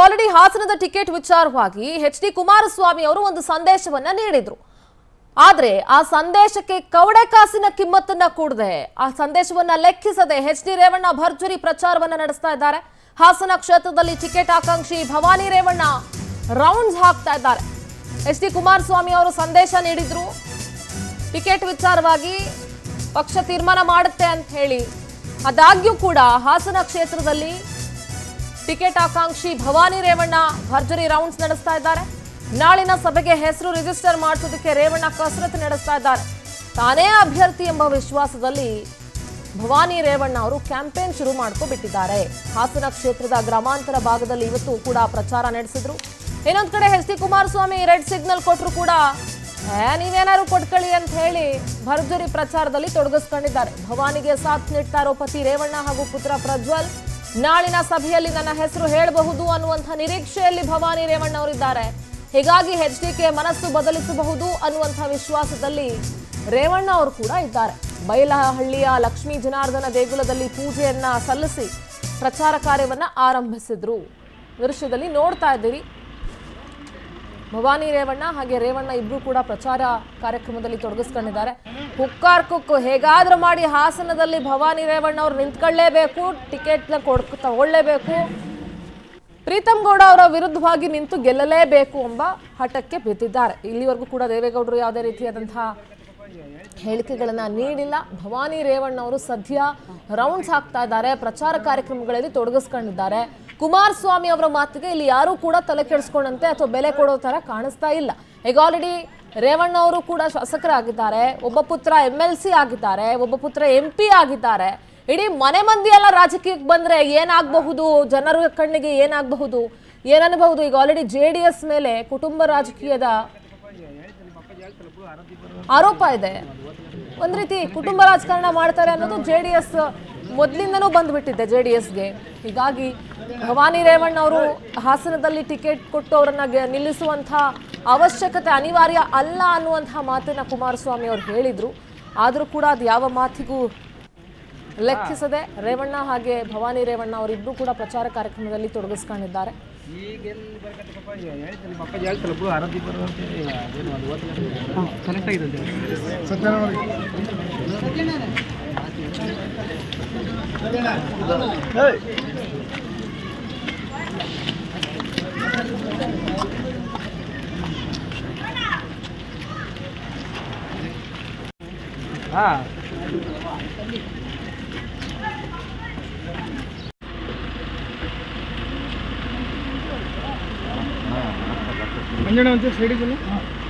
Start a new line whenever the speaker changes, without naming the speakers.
already ಹಾಸನದ ticket ವಿಚಾರವಾಗಿ H D Kumaraswamy ಅವರು ಒಂದು ಸಂದೇಶವನ್ನ ನೀಡಿದ್ರು ಆದ್ರೆ ಆ ಸಂದೇಶಕ್ಕೆ ಕವಡೆ ಕಾಸಿನ ಕಿಮ್ಮತ್ತನ್ನ ಕೂಡದೆ ಆ ಸಂದೇಶವನ್ನ ಲೆಕ್ಕಿಸದೆ ಎಚ್ ಡಿ ರೇವಣ್ಣ ಭರ್ಜರಿ ಪ್ರಚಾರವನ್ನ ನಡೆಸ್ತಾ ಇದ್ದಾರೆ ಹಾಸನ ಕ್ಷೇತ್ರದಲ್ಲಿ ಟಿಕೆಟ್ ಆಕಾಂಕ್ಷಿ ಭವಾನಿ ರೇವಣ್ಣ ರೌಂಡ್ಸ್ ಹಾಕ್ತಾ ಇದ್ದಾರೆ ಎಚ್ ಡಿ ಕುಮಾರಸ್ವಾಮಿ ಅವರು ಸಂದೇಶ ನೀಡಿದ್ರು ಟಿಕೆಟ್ ವಿಚಾರವಾಗಿ ಪಕ್ಷ ತೀರ್ಮಾನ ಮಾಡುತ್ತೆ ಅಂತ ಹೇಳಿ ಆದಾಗ್ಯೂ ಕೂಡ ಹಾಸನ ಕ್ಷೇತ್ರದಲ್ಲಿ ಟಿಕೆಟ್ ಆಕಾಂಕ್ಷಿ ಭವಾನಿ ರೇವಣ್ಣ ಭರ್ಜರಿ ರೌಂಡ್ಸ್ ನಡೆಸ್ತಾ ಇದ್ದಾರೆ ನಾಳಿನ ಸಭೆಗೆ ಹೆಸರು ರಿಜಿಸ್ಟರ್ ಮಾಡಿಸೋದಕ್ಕೆ ರೇವಣ್ಣ ಕಸರತ್ತು ನಡೆಸ್ತಾ ಇದ್ದಾರೆ ತಾನೇ ಅಭ್ಯರ್ಥಿ ಎಂಬ ವಿಶ್ವಾಸದಲ್ಲಿ ಭವಾನಿ ರೇವಣ್ಣ ಅವರು ಕ್ಯಾಂಪೇನ್ ಶುರು ಮಾಡ್ಕೊಬಿಟ್ಟಿದ್ದಾರೆ ಹಾಸನ ಕ್ಷೇತ್ರದ ಗ್ರಾಮಾಂತರ ಭಾಗದಲ್ಲಿ ಇವತ್ತು ಕೂಡ ಪ್ರಚಾರ ನಡೆಸಿದ್ರು ಇನ್ನೊಂದ್ ಕಡೆ H D Kumaraswamy red signal ಕೊಟ್ಟರು ಕೂಡ ಏ ನೀವೇನಾದ್ರು ಕೊಟ್ಕೊಳ್ಳಿ ಅಂತ ಹೇಳಿ ಭರ್ಜರಿ ಪ್ರಚಾರದಲ್ಲಿ ತೊಡಗಿಸ್ಕೊಂಡಿದ್ದಾರೆ ಭವಾನಿಗೆ ಸಾಥ್ ನೀಡ್ತಾ ಇರೋ ಪತಿ ರೇವಣ್ಣ ಹಾಗೂ ಪುತ್ರ ಪ್ರಜ್ವಲ್ ನಾಳಿನ ಸಭೆಯಲ್ಲಿ ನನ್ನ ಹೆಸರು ಹೇಳಬಹುದು ಅನ್ನುವಂಥ ನಿರೀಕ್ಷೆಯಲ್ಲಿ ಭವಾನಿ ರೇವಣ್ಣ ಅವರಿದ್ದಾರೆ ಹೀಗಾಗಿ ಎಚ್ ಡಿಕೆ ಮನಸ್ಸು ಬದಲಿಸಬಹುದು ಅನ್ನುವಂಥ ವಿಶ್ವಾಸದಲ್ಲಿ ರೇವಣ್ಣ ಅವರು ಕೂಡ ಇದ್ದಾರೆ ಬೈಲಹಳ್ಳಿಯ ಲಕ್ಷ್ಮೀ ಜನಾರ್ದನ ದೇಗುಲದಲ್ಲಿ ಪೂಜೆಯನ್ನ ಸಲ್ಲಿಸಿ ಪ್ರಚಾರ ಕಾರ್ಯವನ್ನ ಆರಂಭಿಸಿದ್ರು ದೃಶ್ಯದಲ್ಲಿ ನೋಡ್ತಾ ಇದ್ದೀರಿ ಭವಾನಿ ರೇವಣ್ಣ ಹಾಗೆ ರೇವಣ್ಣ ಇಬ್ರು ಕೂಡ ಪ್ರಚಾರ ಕಾರ್ಯಕ್ರಮದಲ್ಲಿ ತೊಡಗಿಸ್ಕೊಂಡಿದ್ದಾರೆ ಹುಕ್ಕಾರ್ ಕುಕ್ಕು ಹೇಗಾದ್ರೂ ಮಾಡಿ ಹಾಸನದಲ್ಲಿ ಭವಾನಿ ರೇವಣ್ಣ ಅವ್ರು ನಿಂತ್ಕೊಳ್ಳೇಬೇಕು ಟಿಕೆಟ್ನ ಕೊಡ್ ತಗೊಳ್ಳೇಬೇಕು ಪ್ರೀತಮ್ ಗೌಡ ಅವರ ವಿರುದ್ಧವಾಗಿ ನಿಂತು ಗೆಲ್ಲಲೇಬೇಕು ಎಂಬ ಹಠಕ್ಕೆ ಬಿದ್ದಿದ್ದಾರೆ ಇಲ್ಲಿವರೆಗೂ ಕೂಡ ದೇವೇಗೌಡರು ಯಾವುದೇ ರೀತಿಯಾದಂತಹ ಹೇಳಿಕೆಗಳನ್ನ ನೀಡಿಲ್ಲ ಭವಾನಿ ರೇವಣ್ಣ ಅವರು ಸದ್ಯ ರೌಂಡ್ಸ್ ಹಾಕ್ತಾ ಇದ್ದಾರೆ ಪ್ರಚಾರ ಕಾರ್ಯಕ್ರಮಗಳಲ್ಲಿ ತೊಡಗಿಸ್ಕೊಂಡಿದ್ದಾರೆ ಕುಮಾರಸ್ವಾಮಿ ಅವರ ಮಾತಿಗೆ ಇಲ್ಲಿ ಯಾರೂ ಕೂಡ ತಲೆ ಕೆಡಿಸ್ಕೊಂಡಂತೆ ಅಥವಾ ಬೆಲೆ ಕೊಡೋ ತರ ಕಾಣಿಸ್ತಾ ಇಲ್ಲ ಈಗ ಆಲ್ರೆಡಿ ರೇವಣ್ಣ ಅವರು ಕೂಡ ಶಾಸಕರಾಗಿದ್ದಾರೆ ಒಬ್ಬ ಪುತ್ರ ಎಂ ಎಲ್ ಸಿ ಆಗಿದ್ದಾರೆ ಒಬ್ಬ ಪುತ್ರ ಎಂ ಪಿ ಆಗಿದ್ದಾರೆ ಇಡೀ ಮನೆ ಮಂದಿ ಎಲ್ಲ ರಾಜಕೀಯಕ್ಕೆ ಬಂದ್ರೆ ಏನಾಗಬಹುದು ಜನರ ಕಣ್ಣಿಗೆ ಏನಾಗಬಹುದು ಏನನ್ನಬಹುದು ಈಗ ಆಲ್ರೆಡಿ ಜೆ ಡಿ ಎಸ್ ಮೇಲೆ ಕುಟುಂಬ ರಾಜಕೀಯದ ಆರೋಪ ಇದೆ ಒಂದ್ ರೀತಿ ಕುಟುಂಬ ರಾಜಕಾರಣ ಮಾಡ್ತಾರೆ ಅನ್ನೋದು ಜೆ ಡಿ ಎಸ್ ಮೊದಲಿಂದನೂ ಬಂದ್ಬಿಟ್ಟಿದೆ ಜೆ ಡಿ ಎಸ್ಗೆ ಹೀಗಾಗಿ ಭವಾನಿ ರೇವಣ್ಣ ಅವರು ಹಾಸನದಲ್ಲಿ ಟಿಕೆಟ್ ಕೊಟ್ಟು ಅವರನ್ನ ಗೆ- ನಿಲ್ಲಿಸುವಂಥ ಅವಶ್ಯಕತೆ ಅನಿವಾರ್ಯ ಅಲ್ಲ ಅನ್ನುವಂಥ ಮಾತನ್ನ ಕುಮಾರಸ್ವಾಮಿ ಅವರು ಹೇಳಿದ್ರು ಆದರೂ ಕೂಡ ಅದು ಯಾವ ಮಾತಿಗೂ ಲೆಕ್ಕಿಸದೆ ರೇವಣ್ಣ ಹಾಗೆ ಭವಾನಿ ರೇವಣ್ಣ ಅವರಿಬ್ಬರು ಕೂಡ ಪ್ರಚಾರ ಕಾರ್ಯಕ್ರಮದಲ್ಲಿ ತೊಡಗಿಸ್ಕೊಂಡಿದ್ದಾರೆ
ಈಗೆಲ್ಲಿ ಬರ್ಕತ್ತೆ ಪಾಪ ಹೇಳ್ತೀನಿ ನಿಮ್ಮ ಅಪ್ಪಾಜಿ ಹೇಳ್ತಲ್ಲ ಬಿಡು ಆರಾಧ್ಯ ಬರು ಅಂತೇಳಿ ಅದೇನು ಅದು ಓದ್ಲಿಲ್ಲ ಕರೆಕ್ಟ್ ಆಗಿದೆ ಅಂತ ಹಾಂ ಮಂಜಣ್ಣ ಒಂಚೂರು ಸೈಡಿಗೆ ಬನ್ನಿ